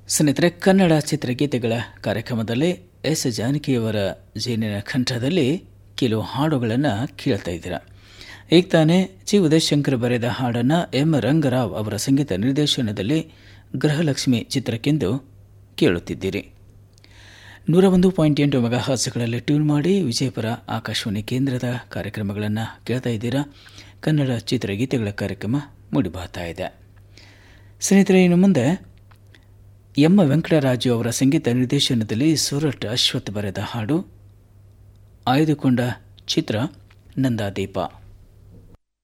ಸ್ನೇಹಿತರೆ ಕನ್ನಡ ಚಿತ್ರಗೀತೆಗಳ ಕಾರ್ಯಕ್ರಮದಲ್ಲಿ ಎಸ್ ಜಾನಕಿಯವರ ಜೇನಿನ ಕಂಠದಲ್ಲಿ ಕೆಲವು ಹಾಡುಗಳನ್ನು ಕೇಳ್ತಾ ಇದ್ದೀರಾ ಈಗ ತಾನೇ ಜಿ ಉದಯಶಂಕರ್ ಬರೆದ ಹಾಡನ್ನು ಎಂ ರಂಗರಾವ್ ಅವರ ಸಂಗೀತ ನಿರ್ದೇಶನದಲ್ಲಿ ಗೃಹಲಕ್ಷ್ಮಿ ಚಿತ್ರಕ್ಕೆಂದು ಕೇಳುತ್ತಿದ್ದೀರಿ ನೂರ ಒಂದು ಪಾಯಿಂಟ್ ಎಂಟು ಮೆಗಾ ಹಾಸ್ಗಳಲ್ಲಿ ಟ್ಯೂನ್ ಮಾಡಿ ವಿಜಯಪುರ ಆಕಾಶವಾಣಿ ಕೇಂದ್ರದ ಕಾರ್ಯಕ್ರಮಗಳನ್ನು ಕೇಳ್ತಾ ಇದ್ದೀರಾ ಕನ್ನಡ ಚಿತ್ರಗೀತೆಗಳ ಕಾರ್ಯಕ್ರಮ ಮೂಡಿಬರ್ತಾ ಇದೆ ಸ್ನೇಹಿತರೆ ಇನ್ನು ಮುಂದೆ ಎಂ ವೆಂಕಟರಾಜು ಅವರ ಸಂಗೀತ ನಿರ್ದೇಶನದಲ್ಲಿ ಸೂರಟ್ ಅಶ್ವಥ್ ಬರೆದ ಹಾಡು ಆಯ್ದುಕೊಂಡ ಚಿತ್ರ ನಂದಾದೀಪ